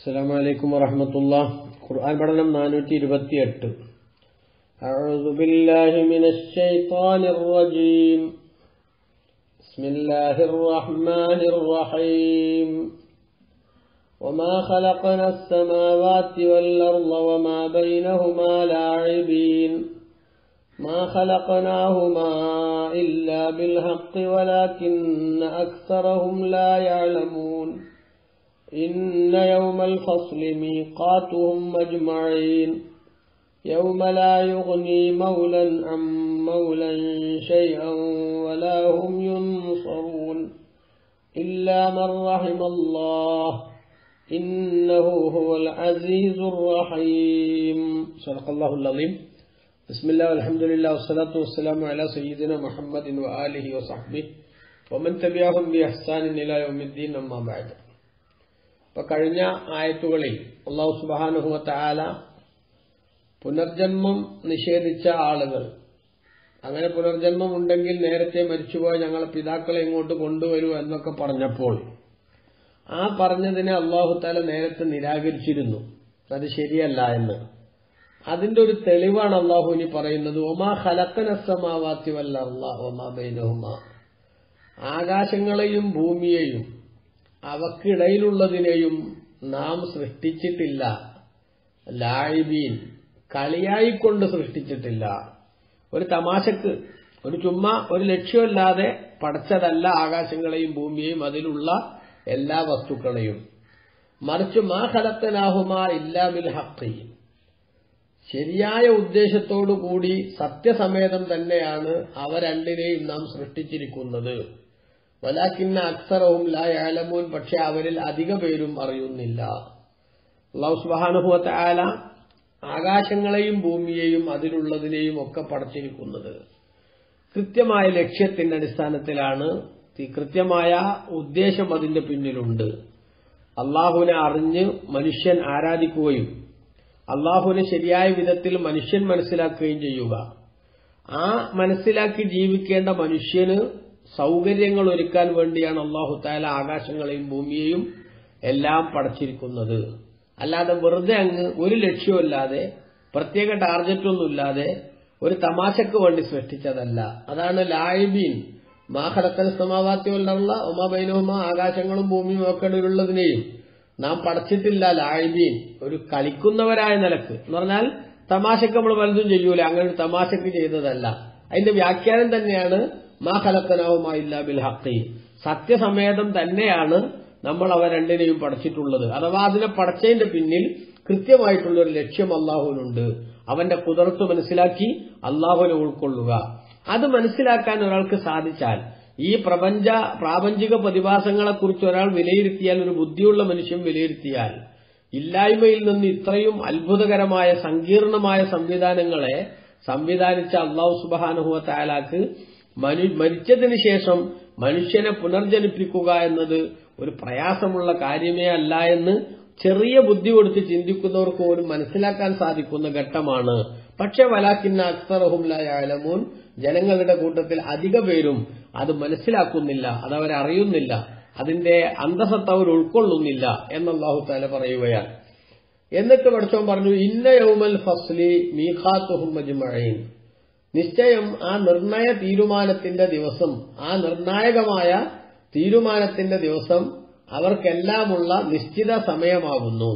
السلام عليكم ورحمة الله ഖുർആൻ പഠനം നാനൂറ്റി ഇരുപത്തിയെട്ട് أعوذ بالله من الشيطان الرجيم بسم الله الرحمن الرحيم وما خلقنا السماوات والأرض وما بينهما لاعبين ما خلقناهما إلا بالحق ولكن أكثرهم لا يعلمون إن يوم الفصل ميقاتهم أجمعين يوم لا يغني مولا عن مولا شيئا ولا هم ينصرون إلا من رحم الله إنه هو العزيز الرحيم صدق الله العظيم بسم الله والحمد لله والصلاة والسلام على سيدنا محمد وآله وصحبه ومن تبعهم بإحسان إلى يوم الدين أما بعد ഇപ്പൊ കഴിഞ്ഞ ആയത്തുകളിൽ അള്ളാഹു സുബാനുഹുമത്ത ആല പുനർജന്മം നിഷേധിച്ച ആളുകൾ അങ്ങനെ പുനർജന്മം ഉണ്ടെങ്കിൽ നേരത്തെ മരിച്ചുപോയ ഞങ്ങളെ പിതാക്കളെ ഇങ്ങോട്ട് കൊണ്ടുവരൂ എന്നൊക്കെ പറഞ്ഞപ്പോൾ ആ പറഞ്ഞതിനെ അള്ളാഹു താല നേരത്തെ നിരാകരിച്ചിരുന്നു അത് ശരിയല്ല എന്ന് അതിന്റെ ഒരു തെളിവാണ് അള്ളാഹു ഇനി പറയുന്നത് ഒമാ ഹലക്കനസമാവാത്തി വല്ല ഒമാ ബൈനഹുമ ആകാശങ്ങളെയും ഭൂമിയെയും അവക്കിടയിലുള്ളതിനെയും നാം സൃഷ്ടിച്ചിട്ടില്ല ലായിബീൻ കളിയായിക്കൊണ്ട് സൃഷ്ടിച്ചിട്ടില്ല ഒരു തമാശക്ക് ഒരു ചുമ്മാ ഒരു ലക്ഷ്യമല്ലാതെ പടച്ചതല്ല ആകാശങ്ങളെയും ഭൂമിയെയും അതിലുള്ള എല്ലാ വസ്തുക്കളെയും മറിച്ച് മാ ഹലത്തനാഹുമാ ഇല്ലാമിൽ ഹക്കി ശരിയായ ഉദ്ദേശത്തോടു കൂടി സത്യസമേതം തന്നെയാണ് അവ രണ്ടിനെയും നാം സൃഷ്ടിച്ചിരിക്കുന്നത് വലാക്കിന്ന അക്സറവും ലായാലമൂൻ പക്ഷെ അവരിൽ അധിക പേരും അറിയുന്നില്ല അള്ളാഹു സുബാനുഭവത്തെ ആല ആകാശങ്ങളെയും ഭൂമിയെയും അതിലുള്ളതിനെയും ഒക്കെ പടച്ചിരിക്കുന്നത് കൃത്യമായ ലക്ഷ്യത്തിന്റെ അടിസ്ഥാനത്തിലാണ് കൃത്യമായ ഉദ്ദേശം അതിന്റെ പിന്നിലുണ്ട് അള്ളാഹുവിനെ അറിഞ്ഞ് മനുഷ്യൻ ആരാധിക്കുകയും അള്ളാഹുവിനെ ശരിയായ വിധത്തിൽ മനുഷ്യൻ മനസ്സിലാക്കുകയും ചെയ്യുക ആ മനസ്സിലാക്കി ജീവിക്കേണ്ട മനുഷ്യന് സൗകര്യങ്ങൾ ഒരുക്കാൻ വേണ്ടിയാണ് അള്ളാഹു താല ആകാശങ്ങളെയും ഭൂമിയെയും എല്ലാം പടച്ചിരിക്കുന്നത് അല്ലാതെ വെറുതെ അങ്ങ് ഒരു ലക്ഷ്യമില്ലാതെ പ്രത്യേക ടാർഗറ്റൊന്നുമില്ലാതെ ഒരു തമാശക്ക് വേണ്ടി സൃഷ്ടിച്ചതല്ല അതാണ് ലായിബീൻ മാഹലക്കൽ സമാവാത്യമല്ല ഒമാബൈനോമ ആകാശങ്ങളും ഭൂമിയും ഒക്കെ ഉള്ളതിനെയും നാം പടച്ചിട്ടില്ല ലായിബീൻ ഒരു കളിക്കുന്നവരായ നിലക്ക് എന്ന് പറഞ്ഞാൽ തമാശക്ക് നമ്മൾ വലുതും ചെയ്യൂല അങ്ങനെ ഒരു തമാശക്ക് ചെയ്തതല്ല അതിന്റെ വ്യാഖ്യാനം തന്നെയാണ് മാ ഖലക്കനാവുമായില്ല ബിൽ ഹക്കി സത്യസമേതം തന്നെയാണ് നമ്മൾ അവ രണ്ടിനെയും പഠിച്ചിട്ടുള്ളത് അഥവാ അതിനെ പടച്ചതിന്റെ പിന്നിൽ കൃത്യമായിട്ടുള്ള ഒരു ലക്ഷ്യം അള്ളാഹുവിനുണ്ട് അവന്റെ കുതിർത്ത് മനസ്സിലാക്കി അള്ളാഹുവിനെ ഉൾക്കൊള്ളുക അത് മനസ്സിലാക്കാൻ ഒരാൾക്ക് സാധിച്ചാൽ ഈ പ്രപഞ്ച പ്രാപഞ്ചിക പ്രതിഭാസങ്ങളെക്കുറിച്ച് ഒരാൾ വിലയിരുത്തിയാൽ ഒരു ബുദ്ധിയുള്ള മനുഷ്യൻ വിലയിരുത്തിയാൽ ഇല്ലായ്മയിൽ നിന്ന് ഇത്രയും അത്ഭുതകരമായ സങ്കീർണമായ സംവിധാനങ്ങളെ സംവിധാനിച്ച അള്ളാഹു സുബാനുഹുവ താലാക്ക് മരിച്ചതിന് ശേഷം മനുഷ്യനെ പുനർജനിപ്പിക്കുക എന്നത് ഒരു പ്രയാസമുള്ള കാര്യമേ അല്ല എന്ന് ചെറിയ ബുദ്ധി കൊടുത്ത് ചിന്തിക്കുന്നവർക്ക് പോലും മനസ്സിലാക്കാൻ സാധിക്കുന്ന ഘട്ടമാണ് പക്ഷെ വലാക്കിന്ന അക്സറഹുംലായാലമൂൻ ജനങ്ങളുടെ കൂട്ടത്തിൽ അധിക പേരും അത് മനസ്സിലാക്കുന്നില്ല അതവരെ അറിയുന്നില്ല അതിന്റെ അന്തസത്ത അവർ ഉൾക്കൊള്ളുന്നില്ല എന്നല്ലാഹു താല പറയുകയാണ് എന്നിട്ട് പഠിച്ചോൻ പറഞ്ഞു ഇന്ന യൗമൽ ഫസ്ലി മീഖാത്തുഹും മജ്മഈൻ നിശ്ചയം ആ നിർണയ തീരുമാനത്തിന്റെ ദിവസം ആ നിർണായകമായ തീരുമാനത്തിന്റെ ദിവസം അവർക്കെല്ലാമുള്ള നിശ്ചിത സമയമാകുന്നു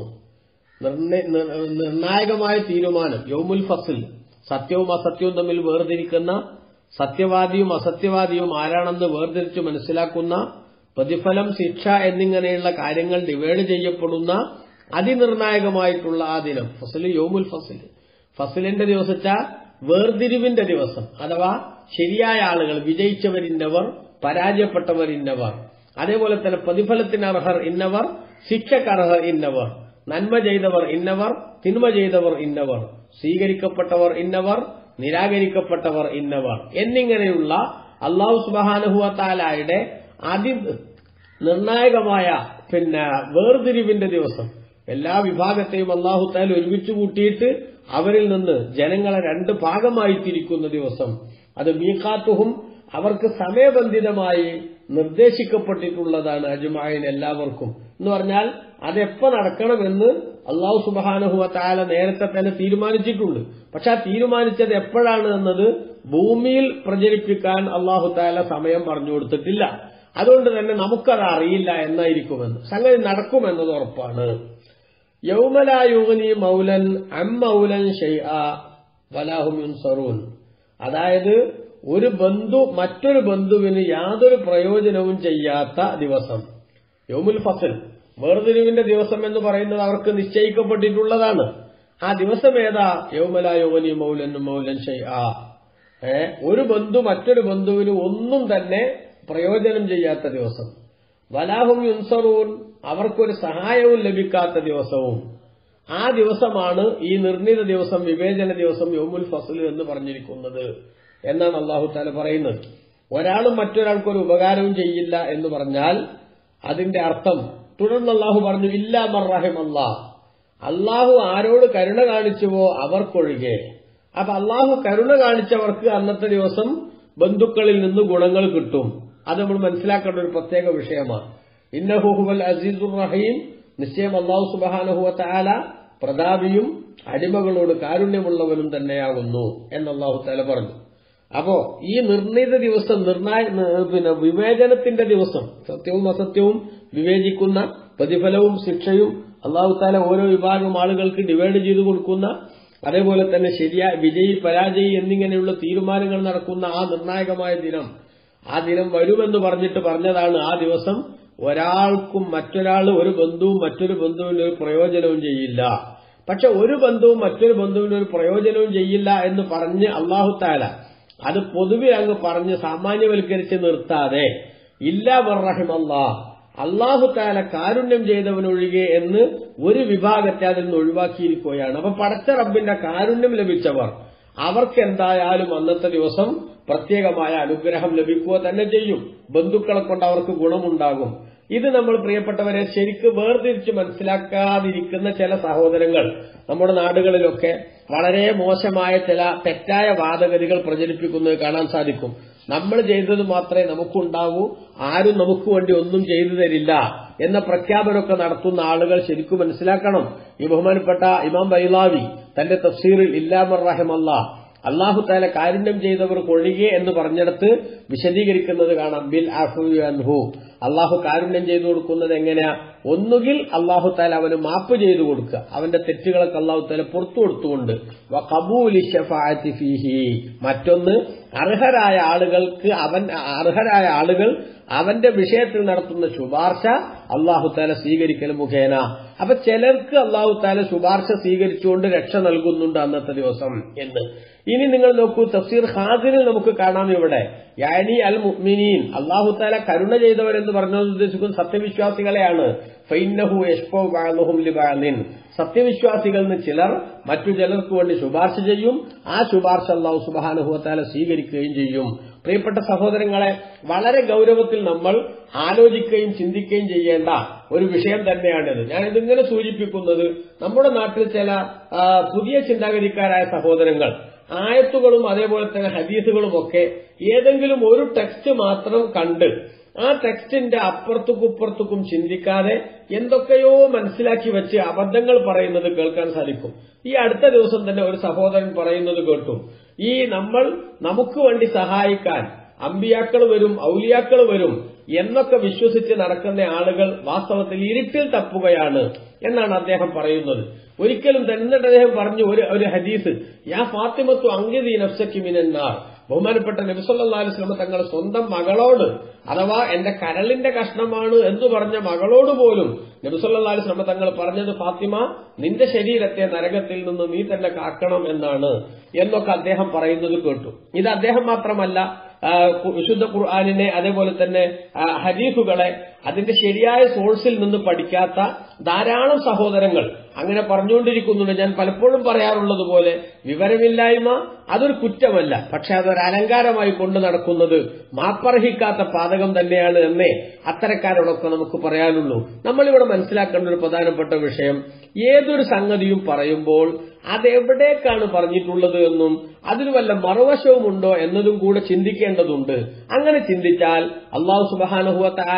നിർണായകമായ തീരുമാനം യൗമുൽ ഫസിൽ സത്യവും അസത്യവും തമ്മിൽ വേർതിരിക്കുന്ന സത്യവാദിയും അസത്യവാദിയും ആരാണെന്ന് വേർതിരിച്ച് മനസ്സിലാക്കുന്ന പ്രതിഫലം ശിക്ഷ എന്നിങ്ങനെയുള്ള കാര്യങ്ങൾ ഡിവൈഡ് ചെയ്യപ്പെടുന്ന അതിനിർണായകമായിട്ടുള്ള ആ ദിനം ഫസൽ യോമുൽ ഫസിൽ ഫസലിന്റെ ദിവസച്ച വേർതിരിവിന്റെ ദിവസം അഥവാ ശരിയായ ആളുകൾ വിജയിച്ചവർ ഇന്നവർ പരാജയപ്പെട്ടവർ ഇന്നവർ അതേപോലെ തന്നെ പ്രതിഫലത്തിന് അർഹർ ഇന്നവർ ശിക്ഷക്കർഹർ ഇന്നവർ നന്മ ചെയ്തവർ ഇന്നവർ തിന്മ ചെയ്തവർ ഇന്നവർ സ്വീകരിക്കപ്പെട്ടവർ ഇന്നവർ നിരാകരിക്കപ്പെട്ടവർ ഇന്നവർ എന്നിങ്ങനെയുള്ള അള്ളാഹു സുബാനുഹുവത്താലായുടെ അതി നിർണായകമായ പിന്നെ വേർതിരിവിന്റെ ദിവസം എല്ലാ വിഭാഗത്തെയും അള്ളാഹു താൽ ഒരുമിച്ച് കൂട്ടിയിട്ട് അവരിൽ നിന്ന് ജനങ്ങളെ രണ്ട് ഭാഗമായി തിരിക്കുന്ന ദിവസം അത് മീക്കാത്തുഹും അവർക്ക് സമയബന്ധിതമായി നിർദ്ദേശിക്കപ്പെട്ടിട്ടുള്ളതാണ് അജുമായിൻ എല്ലാവർക്കും എന്ന് പറഞ്ഞാൽ അതെപ്പോ നടക്കണമെന്ന് അള്ളാഹു സുബാനഹുവ താല നേരത്തെ തന്നെ തീരുമാനിച്ചിട്ടുണ്ട് പക്ഷെ ആ തീരുമാനിച്ചത് എപ്പോഴാണ് എന്നത് ഭൂമിയിൽ പ്രചരിപ്പിക്കാൻ അള്ളാഹു താല സമയം പറഞ്ഞു കൊടുത്തിട്ടില്ല അതുകൊണ്ട് തന്നെ നമുക്കത് അറിയില്ല എന്നായിരിക്കുമെന്ന് സംഗതി നടക്കുമെന്നത് ഉറപ്പാണ് യൗമലായുഗനി മൗലൻ അം മൗലൻ ഷെയ്ആ വലാഹും യുൻസറൂൻ അതായത് ഒരു ബന്ധു മറ്റൊരു ബന്ധുവിന് യാതൊരു പ്രയോജനവും ചെയ്യാത്ത ദിവസം യൗമുൽ ഫസൽ വേർതിരിവിന്റെ ദിവസം എന്ന് പറയുന്നത് അവർക്ക് നിശ്ചയിക്കപ്പെട്ടിട്ടുള്ളതാണ് ആ ദിവസം ഏതാ യൗമലായുഗനി മൗലൻ മൗലൻ ഷെയ്ആ ഏ ഒരു ബന്ധു മറ്റൊരു ബന്ധുവിന് ഒന്നും തന്നെ പ്രയോജനം ചെയ്യാത്ത ദിവസം വലാഹും യുൻസറൂൻ അവർക്കൊരു സഹായവും ലഭിക്കാത്ത ദിവസവും ആ ദിവസമാണ് ഈ നിർണിത ദിവസം വിവേചന ദിവസം യോമുൽ ഫസൽ എന്ന് പറഞ്ഞിരിക്കുന്നത് എന്നാണ് അള്ളാഹു താല പറയുന്നത് ഒരാളും മറ്റൊരാൾക്കൊരു ഉപകാരവും ചെയ്യില്ല എന്ന് പറഞ്ഞാൽ അതിന്റെ അർത്ഥം തുടർന്ന് അള്ളാഹു പറഞ്ഞു ഇല്ലാ മർറഹിം അള്ളാഹ് അള്ളാഹു ആരോട് കരുണ കാണിച്ചുവോ അവർക്കൊഴികെ അപ്പൊ അള്ളാഹു കരുണ കാണിച്ചവർക്ക് അന്നത്തെ ദിവസം ബന്ധുക്കളിൽ നിന്ന് ഗുണങ്ങൾ കിട്ടും അത് നമ്മൾ മനസ്സിലാക്കേണ്ട ഒരു പ്രത്യേക വിഷയമാണ് ഇന്നഹുഹുബൽ അസീസുർ റഹീം നിശ്ചയം അള്ളാഹു സുബാനഹുവ താല പ്രതാപിയും അടിമകളോട് കാരുണ്യമുള്ളവനും തന്നെയാകുന്നു എന്ന് അള്ളാഹു താല പറഞ്ഞു അപ്പോ ഈ നിർണീത ദിവസം നിർണായ പിന്നെ വിവേചനത്തിന്റെ ദിവസം സത്യവും അസത്യവും വിവേചിക്കുന്ന പ്രതിഫലവും ശിക്ഷയും അള്ളാഹു താല ഓരോ വിഭാഗം ആളുകൾക്ക് ഡിവൈഡ് ചെയ്തു കൊടുക്കുന്ന അതേപോലെ തന്നെ ശരിയായ വിജയി പരാജയി എന്നിങ്ങനെയുള്ള തീരുമാനങ്ങൾ നടക്കുന്ന ആ നിർണായകമായ ദിനം ആ ദിനം വരുമെന്ന് പറഞ്ഞിട്ട് പറഞ്ഞതാണ് ആ ദിവസം ഒരാൾക്കും മറ്റൊരാൾ ഒരു ബന്ധുവും മറ്റൊരു ബന്ധുവിന് ഒരു പ്രയോജനവും ചെയ്യില്ല പക്ഷെ ഒരു ബന്ധുവും മറ്റൊരു ബന്ധുവിന് ഒരു പ്രയോജനവും ചെയ്യില്ല എന്ന് പറഞ്ഞ് അള്ളാഹു താല അത് പൊതുവെ അങ്ങ് പറഞ്ഞ് സാമാന്യവൽക്കരിച്ച് നിർത്താതെ ഇല്ല ബർറഹിം അള്ളാഹ് അള്ളാഹു താല കാരുണ്യം ചെയ്തവനൊഴികെ എന്ന് ഒരു വിഭാഗത്തെ അതിൽ നിന്ന് ഒഴിവാക്കിയിരിക്കുകയാണ് അപ്പൊ പടച്ച റബ്ബിന്റെ കാരുണ്യം ലഭിച്ചവർ അവർക്ക് എന്തായാലും അന്നത്തെ ദിവസം പ്രത്യേകമായ അനുഗ്രഹം ലഭിക്കുക തന്നെ ചെയ്യും ബന്ധുക്കളെ കൊണ്ട് അവർക്ക് ഗുണമുണ്ടാകും ഇത് നമ്മൾ പ്രിയപ്പെട്ടവരെ ശരിക്ക് വേർതിരിച്ച് മനസ്സിലാക്കാതിരിക്കുന്ന ചില സഹോദരങ്ങൾ നമ്മുടെ നാടുകളിലൊക്കെ വളരെ മോശമായ ചില തെറ്റായ വാദഗതികൾ പ്രചരിപ്പിക്കുന്നത് കാണാൻ സാധിക്കും നമ്മൾ ചെയ്തത് മാത്രമേ നമുക്കുണ്ടാവൂ ആരും നമുക്ക് വേണ്ടി ഒന്നും ചെയ്തു തരില്ല എന്ന പ്രഖ്യാപനമൊക്കെ നടത്തുന്ന ആളുകൾ ശരിക്കും മനസ്സിലാക്കണം ഈ ബഹുമാനപ്പെട്ട ഇമാം ബൈലാവി തന്റെ തഫ്സീറിൽ ഇല്ലാമർ റഹമല്ല അള്ളാഹു താല കാരുണ്യം ചെയ്തവർക്ക് ഒഴികെ എന്ന് പറഞ്ഞെടുത്ത് വിശദീകരിക്കുന്നത് കാണാം ബിൽ അൻഹു അള്ളാഹു കാരുണ്യം ചെയ്തു കൊടുക്കുന്നത് എങ്ങനെയാ ഒന്നുകിൽ അള്ളാഹു താല അവന് മാപ്പ് ചെയ്തു കൊടുക്കുക അവന്റെ തെറ്റുകളൊക്കെ അള്ളാഹു താല പുറത്തു കൊടുത്തുകൊണ്ട് ഫീഹി മറ്റൊന്ന് അർഹരായ ആളുകൾക്ക് അവൻ അർഹരായ ആളുകൾ അവന്റെ വിഷയത്തിൽ നടത്തുന്ന ശുപാർശ അള്ളാഹു താല സ്വീകരിക്കൽ മുഖേന അപ്പൊ ചിലർക്ക് അള്ളാഹു താല ശുപാർശ സ്വീകരിച്ചുകൊണ്ട് രക്ഷ നൽകുന്നുണ്ട് അന്നത്തെ ദിവസം എന്ന് ഇനി നിങ്ങൾ നോക്കൂ തഫ്സീർ ഖാദിനിൽ നമുക്ക് കാണാം ഇവിടെ യാനി അൽ മുഅ്മിനീൻ അള്ളാഹു താല കരുണ ചെയ്തവരെന്ന് പറഞ്ഞത് ഉദ്ദേശിക്കുന്ന സത്യവിശ്വാസികളെയാണ് ഫൈനഹു യഷ്പോ ബാലുഹും ലിബാലിൻ സത്യവിശ്വാസികളിൽ നിന്ന് ചിലർ മറ്റു ചിലർക്ക് വേണ്ടി ശുപാർശ ചെയ്യും ആ ശുപാർശ അള്ളാഹു സുബാനുഹുവത്താല സ്വീകരിക്കുകയും ചെയ്യും പ്രിയപ്പെട്ട സഹോദരങ്ങളെ വളരെ ഗൗരവത്തിൽ നമ്മൾ ആലോചിക്കുകയും ചിന്തിക്കുകയും ചെയ്യേണ്ട ഒരു വിഷയം തന്നെയാണിത് ഞാൻ ഇതിങ്ങനെ സൂചിപ്പിക്കുന്നത് നമ്മുടെ നാട്ടിൽ ചില പുതിയ ചിന്താഗതിക്കാരായ സഹോദരങ്ങൾ ആയത്തുകളും അതേപോലെ തന്നെ ഹദീസുകളും ഒക്കെ ഏതെങ്കിലും ഒരു ടെക്സ്റ്റ് മാത്രം കണ്ട് ആ ടെക്സ്റ്റിന്റെ അപ്പുറത്തുക്കും ഇപ്പുറത്തുക്കും ചിന്തിക്കാതെ എന്തൊക്കെയോ മനസ്സിലാക്കി വെച്ച് അബദ്ധങ്ങൾ പറയുന്നത് കേൾക്കാൻ സാധിക്കും ഈ അടുത്ത ദിവസം തന്നെ ഒരു സഹോദരൻ പറയുന്നത് കേട്ടു ഈ നമ്മൾ നമുക്ക് വേണ്ടി സഹായിക്കാൻ അമ്പിയാക്കൾ വരും ഔലിയാക്കൾ വരും എന്നൊക്കെ വിശ്വസിച്ച് നടക്കുന്ന ആളുകൾ വാസ്തവത്തിൽ ഇരുട്ടിൽ തപ്പുകയാണ് എന്നാണ് അദ്ദേഹം പറയുന്നത് ഒരിക്കലും തന്നെ അദ്ദേഹം പറഞ്ഞു ഒരു ഒരു ഹദീസ് യാ ഫാത്തിമത്തു അങ്കിതി നഫ്സക്കി മിനന്നാർ ബഹുമാനപ്പെട്ട നബിസല്ലാ അലുസ്ലമ തങ്ങൾ സ്വന്തം മകളോട് അഥവാ എന്റെ കരളിന്റെ കഷ്ണമാണ് എന്ന് പറഞ്ഞ മകളോട് പോലും നബിസല്ലാ അലുസ്ലമ തങ്ങൾ പറഞ്ഞത് ഫാത്തിമ നിന്റെ ശരീരത്തെ നരകത്തിൽ നിന്ന് നീ തന്നെ കാക്കണം എന്നാണ് എന്നൊക്കെ അദ്ദേഹം പറയുന്നത് കേട്ടു ഇത് അദ്ദേഹം മാത്രമല്ല വിശുദ്ധ ഖുർആാനിനെ അതേപോലെ തന്നെ ഹദീഫുകളെ അതിന്റെ ശരിയായ സോഴ്സിൽ നിന്ന് പഠിക്കാത്ത ധാരാളം സഹോദരങ്ങൾ അങ്ങനെ പറഞ്ഞുകൊണ്ടിരിക്കുന്നുണ്ട് ഞാൻ പലപ്പോഴും പറയാറുള്ളത് പോലെ വിവരമില്ലായ്മ അതൊരു കുറ്റമല്ല പക്ഷെ അതൊരു അലങ്കാരമായി കൊണ്ടു നടക്കുന്നത് മാപ്പർഹിക്കാത്ത പാതകം തന്നെയാണ് എന്നേ അത്തരക്കാരോടൊക്കെ നമുക്ക് പറയാനുള്ളൂ നമ്മളിവിടെ മനസ്സിലാക്കേണ്ട ഒരു പ്രധാനപ്പെട്ട വിഷയം ഏതൊരു സംഗതിയും പറയുമ്പോൾ അതെവിടേക്കാണ് പറഞ്ഞിട്ടുള്ളത് എന്നും അതിന് വല്ല മറുവശവുമുണ്ടോ എന്നതും കൂടെ ചിന്തിക്കേണ്ടതുണ്ട് അങ്ങനെ ചിന്തിച്ചാൽ അള്ളാഹു സുബാനഹുവത്ത ആല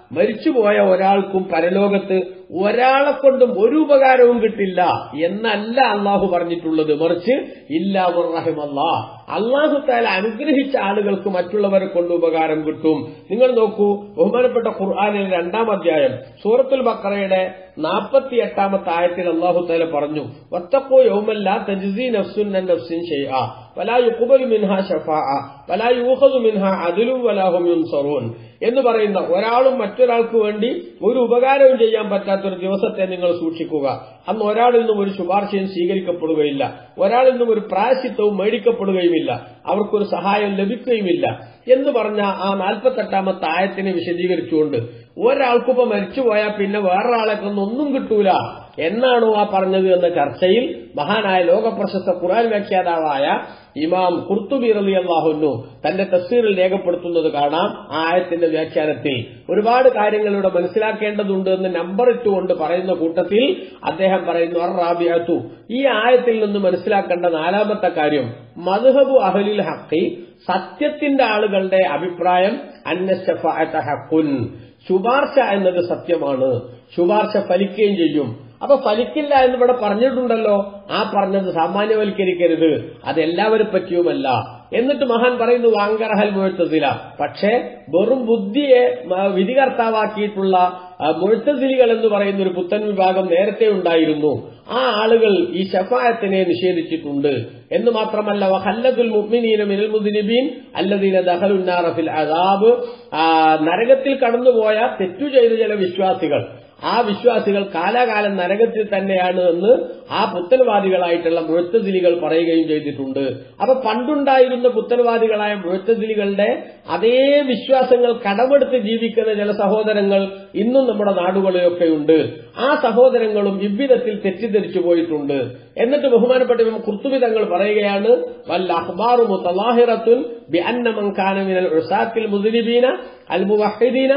മരിച്ചുപോയ ഒരാൾക്കും പരലോകത്ത് ഒരാളെ കൊണ്ടും ഒരു ഉപകാരവും കിട്ടില്ല എന്നല്ല അള്ളാഹു പറഞ്ഞിട്ടുള്ളത് മറിച്ച് ഇല്ലാ റഹിമല്ല അള്ളാഹു താല അനുഗ്രഹിച്ച ആളുകൾക്ക് മറ്റുള്ളവരെ കൊണ്ട് ഉപകാരം കിട്ടും നിങ്ങൾ നോക്കൂ ബഹുമാനപ്പെട്ട ഖുർആാനിൽ രണ്ടാം അധ്യായം സൂറത്തുൽ ബക്കറയുടെ നാൽപ്പത്തി എട്ടാമത്തെ ആയത്തിൽ അള്ളാഹു താല പറഞ്ഞു വത്തക്കോ യൗമല്ല തജ്സി നഫ്സുൻ അൻ നഫ്സിൻ ഷൈഅ വലാ യുഖ്ബലു മിൻഹാ ഷഫാഅ വലാ യൂഖദു മിൻഹാ അദ്ലും വലാ ഹും യുൻസറൂൻ എന്ന് പറയുന്ന ഒരാളും മറ്റൊരാൾക്ക് വേണ്ടി ഒരു ഉപകാരവും ചെയ്യാൻ പറ്റാത്തൊരു ദിവസത്തെ നിങ്ങൾ സൂക്ഷിക്കുക അന്ന് ഒരാളിൽ നിന്നും ഒരു ശുപാർശയും സ്വീകരിക്കപ്പെടുകയില്ല ഒരാളിൽ നിന്നും ഒരു പ്രായശിത്വവും മേടിക്കപ്പെടുകയുമില്ല അവർക്കൊരു സഹായം ലഭിക്കുകയുമില്ല എന്ന് പറഞ്ഞ ആ നാൽപ്പത്തെട്ടാമത്തെ ആയത്തിനെ വിശദീകരിച്ചുകൊണ്ട് ഒരാൾക്കിപ്പോ മരിച്ചുപോയാൽ പിന്നെ വേറൊരാളെ ഒന്നും കിട്ടൂല എന്നാണോ ആ പറഞ്ഞത് എന്ന ചർച്ചയിൽ മഹാനായ ലോകപ്രശസ്ത ഖുറാൻ വ്യാഖ്യാതാവായ ഇമാം കുർത്തുബി റലി അള്ളാഹുന്നു തന്റെ തസ്സീറിൽ രേഖപ്പെടുത്തുന്നത് കാണാം ആ ആയത്തിന്റെ വ്യാഖ്യാനത്തിൽ ഒരുപാട് കാര്യങ്ങൾ ഇവിടെ മനസ്സിലാക്കേണ്ടതുണ്ട് എന്ന് നമ്പർ ഇട്ടുകൊണ്ട് പറയുന്ന കൂട്ടത്തിൽ അദ്ദേഹം പറയുന്നു അർ റാബിയത്തു ഈ ആയത്തിൽ നിന്ന് മനസ്സിലാക്കേണ്ട നാലാമത്തെ കാര്യം മധുഹബു അഹലിൽ ഹക്കി സത്യത്തിന്റെ ആളുകളുടെ അഭിപ്രായം അന്നശഫഅത ഹക്കുൻ ശുപാർശ എന്നത് സത്യമാണ് ശുപാർശ ഫലിക്കുകയും ചെയ്യും അപ്പൊ ഫലിക്കില്ല എന്ന് ഇവിടെ പറഞ്ഞിട്ടുണ്ടല്ലോ ആ പറഞ്ഞത് സാമാന്യവൽക്കരിക്കരുത് അത് എല്ലാവരും പറ്റിയുമല്ല എന്നിട്ട് മഹാൻ പറയുന്നു വാങ്കറഹൽ മുഴത്തതില പക്ഷേ വെറും ബുദ്ധിയെ വിധികർത്താവാക്കിയിട്ടുള്ള മുഴത്തതിലികൾ എന്ന് പറയുന്ന ഒരു പുത്തൻ വിഭാഗം നേരത്തെ ഉണ്ടായിരുന്നു ആ ആളുകൾ ഈ ഷഫായത്തിനെ നിഷേധിച്ചിട്ടുണ്ട് എന്ന് മാത്രമല്ല വഹല്ലതുൽ മുഅ്മിനീന മിനൽ മുദ്നിബീൻ അല്ലദീന ദഖലുന്നാറഫിൽ അദാബ് നരകത്തിൽ കടന്നുപോയ തെറ്റു ചെയ്ത ചില വിശ്വാസികൾ ആ വിശ്വാസികൾ കാലാകാലം നരകത്തിൽ തന്നെയാണ് എന്ന് ആ പുത്തൻവാദികളായിട്ടുള്ള മുഴത്തതിലികൾ പറയുകയും ചെയ്തിട്ടുണ്ട് അപ്പൊ പണ്ടുണ്ടായിരുന്ന പുത്തൻവാദികളായ മുഴത്തതിലികളുടെ അതേ വിശ്വാസങ്ങൾ കടമെടുത്ത് ജീവിക്കുന്ന ചില സഹോദരങ്ങൾ ഇന്നും നമ്മുടെ നാടുകളിലൊക്കെയുണ്ട് ആ സഹോദരങ്ങളും ഇவ்விധത്തിൽ തെറ്റിദ്ധരിച്ചു പോയിട്ടുണ്ട് എന്നിട്ട് ബഹുമാനപ്പെട്ട കുർത്തുബി തങ്ങൾ പറയുകയാണ് വല്ല അഖ്ബാറു മുത്തലാഹിറത്തുൻ ബി അന്ന മൻ കാന മിനൽ ഉസാത്തിൽ മുദ്നിബീന അൽ മുവഹിദീന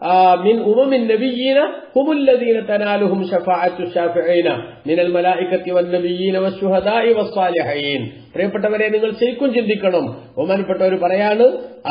من أمم النبيين هم الذين تنالهم شفاعة الشافعين من الملائكة والنبيين والشهداء والصالحين പ്രിയപ്പെട്ടവരെ നിങ്ങൾ ശരിക്കും ചിന്തിക്കണം ബഹുമാനപ്പെട്ടവർ പറയാണ്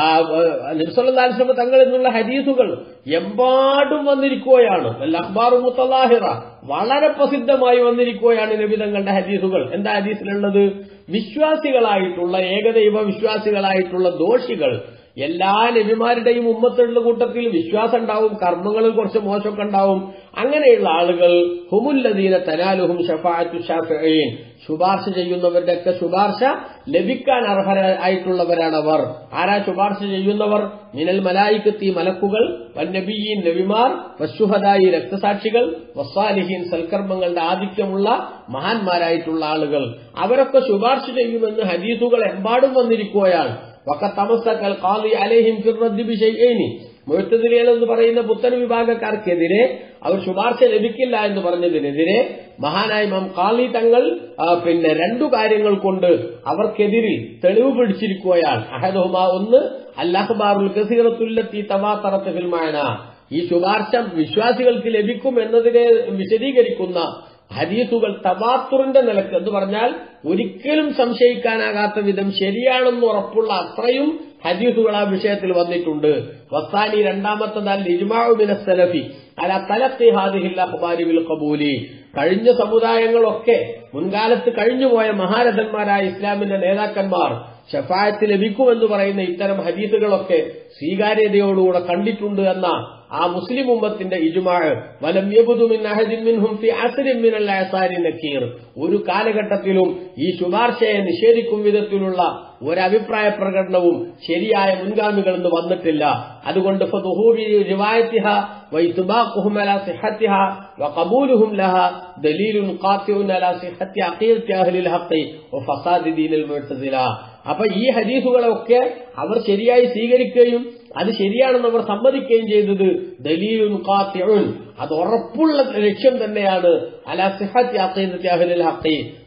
നിർസലാസ്ലമ തങ്ങൾ എന്നുള്ള ഹദീസുകൾ എമ്പാടും വന്നിരിക്കുകയാണ് അഖ്ബാറു മുത്തലാഹിറ വളരെ പ്രസിദ്ധമായി വന്നിരിക്കുകയാണ് നബി തങ്ങളുടെ ഹദീസുകൾ എന്താ ഹദീസിലുള്ളത് വിശ്വാസികളായിട്ടുള്ള ഏകദൈവ വിശ്വാസികളായിട്ടുള്ള ദോഷികൾ എല്ലാ നബിമാരുടെയും ഉമ്മത്തുള്ള കൂട്ടത്തിൽ വിശ്വാസം ഉണ്ടാവും കർമ്മങ്ങളിൽ കുറച്ച് മോശമൊക്കെ ഉണ്ടാവും അങ്ങനെയുള്ള ആളുകൾ ഹുമുല്ലദീന തനാലുഹും ഷഫാഅത്തു ഷാഫിഈൻ ശുപാർശ ചെയ്യുന്നവരുടെയൊക്കെ ശുപാർശ ലഭിക്കാൻ അർഹരായിട്ടുള്ളവരാണ് അവർ ആരാ ശുപാർശ ചെയ്യുന്നവർ മിനൽ മലായിക്കത്തി മലക്കുകൾ വന്നബിയീൻ നബിമാർ വശുഹദായി രക്തസാക്ഷികൾ വസ്സാലിഹീൻ സൽക്കർമ്മങ്ങളുടെ ആധിക്യമുള്ള മഹാന്മാരായിട്ടുള്ള ആളുകൾ അവരൊക്കെ ശുപാർശ ചെയ്യുമെന്ന് ഹദീസുകൾ എമ്പാടും വന്നിരിക്കുകയാണ് വക്കത്തമസ്തക്കൽ ഖാദി അലൈഹിം ഫിർറദ്ദി ബിശൈഇനി മുഴത്തതിരിയൽ എന്ന് പറയുന്ന പുത്തൻ വിഭാഗക്കാർക്കെതിരെ അവർ ശുപാർശ ലഭിക്കില്ല എന്ന് പറഞ്ഞതിനെതിരെ മഹാനായ മാം കാളി തങ്ങൾ പിന്നെ രണ്ടു കാര്യങ്ങൾ കൊണ്ട് അവർക്കെതിരിൽ തെളിവ് പിടിച്ചിരിക്കുകയാണ് അഹദുഹുമ ഒന്ന് അല്ലാഹ്ബാറുൽ കസീറത്തുല്ലത്തി തവാത്തറത്ത് ഫിൽമാന ഈ ശുപാർശ വിശ്വാസികൾക്ക് ലഭിക്കും എന്നതിനെ വിശദീകരിക്കുന്ന ഹദീസുകൾ തവാത്തുറിന്റെ നിലക്ക് എന്ന് പറഞ്ഞാൽ ഒരിക്കലും സംശയിക്കാനാകാത്ത വിധം ശരിയാണെന്ന് ഉറപ്പുള്ള അത്രയും ഹദീസുകൾ ആ വിഷയത്തിൽ വന്നിട്ടുണ്ട് വസാനി രണ്ടാമത്തതാൽ ഇജ്മാഉബിന സലഫി അല തലത്തി ഹാദിഹിൽ അഖ്ബാരി ബിൽ ഖബൂലി കഴിഞ്ഞ സമുദായങ്ങളൊക്കെ മുൻകാലത്ത് കഴിഞ്ഞുപോയ മഹാരഥന്മാരായ ഇസ്ലാമിന്റെ നേതാക്കന്മാർ ഷഫായത്ത് ലഭിക്കുമെന്ന് പറയുന്ന ഇത്തരം ഹദീസുകളൊക്കെ സ്വീകാര്യതയോടുകൂടെ കണ്ടിട്ടുണ്ട് എന്ന ആ മുസ്ലിം ഉമ്മത്തിന്റെ ഇജുമാഴ് വലം നക്കീർ ഒരു കാലഘട്ടത്തിലും ഈ ശുപാർശയെ നിഷേധിക്കും വിധത്തിലുള്ള ഒരഭിപ്രായ പ്രകടനവും ശരിയായ മുൻഗാമികൾ എന്ന് വന്നിട്ടില്ല അതുകൊണ്ട് وإطباقهم على صحتها وقبولهم لها دليل قاطع على صحة عقيدة أهل الحق وفساد دين المعتزلة അപ്പൊ ഈ ഹദീസുകളൊക്കെ അവർ ശരിയായി സ്വീകരിക്കുകയും അത് ശരിയാണെന്ന് അവർ സമ്മതിക്കുകയും ചെയ്തത് ദലീലുൻ ഖാത്തിഉൻ അത് ഉറപ്പുള്ള ലക്ഷ്യം തന്നെയാണ് അലാ സിഹത്തി അഖീദത്തി അഹ്ലിൽ ഹഖി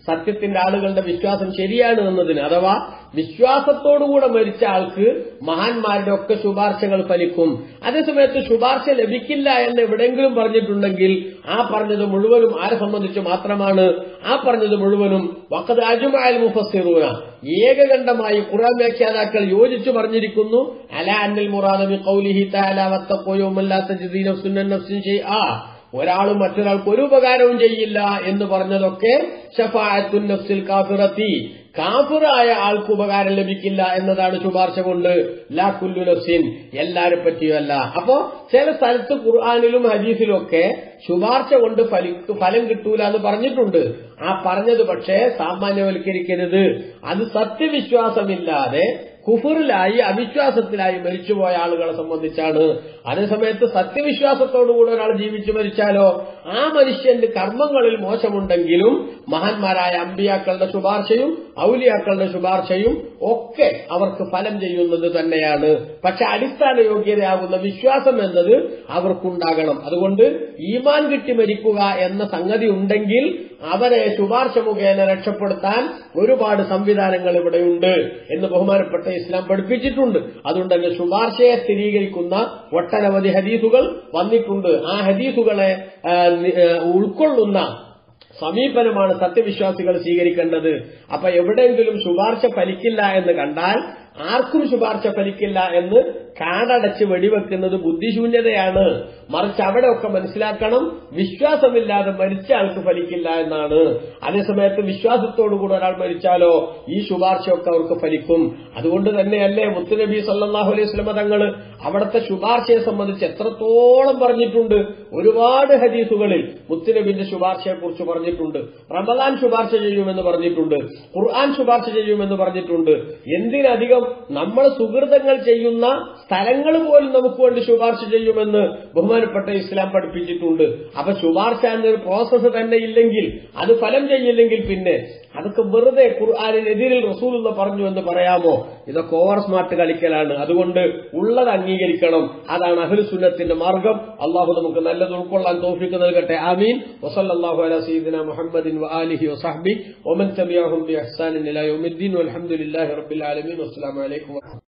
സത്യത്തിന്റെ ആളുകളുടെ വിശ്വാസം ശരിയാണ് എന്നതിന് അഥവാ വിശ്വാസത്തോടുകൂടെ മരിച്ച ആൾക്ക് മഹാന്മാരുടെ ഒക്കെ ശുപാർശകൾ ഫലിക്കും അതേസമയത്ത് ശുപാർശ ലഭിക്കില്ല എന്ന് എവിടെയെങ്കിലും പറഞ്ഞിട്ടുണ്ടെങ്കിൽ ആ പറഞ്ഞത് മുഴുവനും ആരെ സംബന്ധിച്ച് മാത്രമാണ് ആ പറഞ്ഞത് മുഴുവനും വക്കത് അജുമായൽ മുഫസ്സിറൂന ഏകകണ്ഠമായി ഖുറാൻ വ്യാഖ്യാതാക്കൾ യോജിച്ചു പറഞ്ഞിരിക്കുന്നു അല അന്നിൽ മുറാദമി കൗലിഹി താല വത്തക്കോയോമല്ലാത്ത നഫ്സുൻ നഫ്സിൻ ഷൈആ ഒരാളും മറ്റൊരാൾക്ക് ഒരു ഉപകാരവും ചെയ്യില്ല എന്ന് പറഞ്ഞതൊക്കെ ഷഫായത്തുൻ നഫ്സിൽ കാഫിറത്തി കാഫിറായ ആൾക്ക് ഉപകാരം ലഭിക്കില്ല എന്നതാണ് ശുപാർശ കൊണ്ട് ലാ കുല്ലു നഫ്സിൻ എല്ലാരെ പറ്റിയുമല്ല അപ്പോ ചില സ്ഥലത്ത് ഖുർആാനിലും ഹദീസിലും ഒക്കെ ശുപാർശ കൊണ്ട് ഫലി- ഫലം കിട്ടൂല എന്ന് പറഞ്ഞിട്ടുണ്ട് ആ പറഞ്ഞത് പക്ഷേ സാമാന്യവൽക്കരിക്കരുത് അത് സത്യവിശ്വാസമില്ലാതെ കുഫറിലായി അവിശ്വാസത്തിലായി മരിച്ചുപോയ ആളുകളെ സംബന്ധിച്ചാണ് അതേസമയത്ത് സത്യവിശ്വാസത്തോടുകൂടി ഒരാൾ ജീവിച്ചു മരിച്ചാലോ ആ മനുഷ്യന്റെ കർമ്മങ്ങളിൽ മോശമുണ്ടെങ്കിലും മഹാന്മാരായ അമ്പിയാക്കളുടെ ശുപാർശയും ഔലിയാക്കളുടെ ശുപാർശയും ഒക്കെ അവർക്ക് ഫലം ചെയ്യുന്നത് തന്നെയാണ് പക്ഷെ അടിസ്ഥാന യോഗ്യതയാകുന്ന വിശ്വാസം എന്നത് അവർക്കുണ്ടാകണം അതുകൊണ്ട് ഈമാൻ കിട്ടി മരിക്കുക എന്ന സംഗതി ഉണ്ടെങ്കിൽ അവരെ ശുപാർശ മുഖേന രക്ഷപ്പെടുത്താൻ ഒരുപാട് സംവിധാനങ്ങൾ ഇവിടെയുണ്ട് എന്ന് ബഹുമാനപ്പെട്ട ഇസ്ലാം പഠിപ്പിച്ചിട്ടുണ്ട് അതുകൊണ്ട് തന്നെ ശുപാർശയെ സ്ഥിരീകരിക്കുന്ന ഒട്ടനവധി ഹദീസുകൾ വന്നിട്ടുണ്ട് ആ ഹദീസുകളെ ആ, നി- ആ, ഉൾക്കൊള്ളുന്ന സമീപനമാണ് സത്യവിശ്വാസികൾ സ്വീകരിക്കേണ്ടത് അപ്പൊ എവിടെയെങ്കിലും ശുപാർശ ഫലിക്കില്ല എന്ന് കണ്ടാൽ ആർക്കും ശുപാർശ ഫലിക്കില്ല എന്ന് കാടടച്ച് വെടിവെക്കുന്നത് ബുദ്ധിശൂന്യതയാണ് മറിച്ച് അവിടെയൊക്കെ മനസ്സിലാക്കണം വിശ്വാസമില്ലാതെ മരിച്ച ആൾക്ക് ഫലിക്കില്ല എന്നാണ് അതേസമയത്ത് വിശ്വാസത്തോടുകൂടി ഒരാൾ മരിച്ചാലോ ഈ ശുപാർശയൊക്കെ അവർക്ക് ഫലിക്കും അതുകൊണ്ട് തന്നെയല്ലേ മുത്തുനബി സല്ലാഹു അലൈഹി സ്വലമ തങ്ങൾ അവിടുത്തെ ശുപാർശയെ സംബന്ധിച്ച് എത്രത്തോളം പറഞ്ഞിട്ടുണ്ട് ഒരുപാട് ഹദീസുകളിൽ മുത്തുനബിന്റെ ശുപാർശയെ കുറിച്ച് പറഞ്ഞിട്ടുണ്ട് റമദാൻ ശുപാർശ ചെയ്യുമെന്ന് പറഞ്ഞിട്ടുണ്ട് ഖുർആൻ ശുപാർശ ചെയ്യുമെന്ന് പറഞ്ഞിട്ടുണ്ട് എന്തിനധികം നമ്മൾ സുഹൃതങ്ങൾ ചെയ്യുന്ന സ്ഥലങ്ങൾ പോലും നമുക്ക് വേണ്ടി ശുപാർശ ചെയ്യുമെന്ന് ബഹുമാനപ്പെട്ട ഇസ്ലാം പഠിപ്പിച്ചിട്ടുണ്ട് അപ്പൊ ശുപാർശ എന്നൊരു പ്രോസസ്സ് തന്നെ ഇല്ലെങ്കിൽ അത് ഫലം ചെയ്യില്ലെങ്കിൽ പിന്നെ അതൊക്കെ വെറുതെ ഖുർആാനിനെതിരിൽ റസൂലുള്ള പറഞ്ഞു എന്ന് പറയാമോ ഇതൊക്കെ ഓവർ സ്മാർട്ട് കളിക്കലാണ് അതുകൊണ്ട് ഉള്ളത് അംഗീകരിക്കണം അതാണ് അഹ്ലു സുന്നത്തിന്റെ മാർഗം അള്ളാഹു നമുക്ക് നല്ലത് ഉൾക്കൊള്ളാൻ തോഫിക്ക് നൽകട്ടെ ആമീൻ വസല്ലാഹു അല സീദിന മുഹമ്മദിൻ വആലിഹി വസഹബി ഒമൻ തബിയാഹും ബി അഹ്സാനിൻ ഇലാ യൗമിദ്ദീൻ വൽഹംദുലില്ലാഹി റബ്ബിൽ ആലമീൻ വസ്സലാമു അലൈക്കും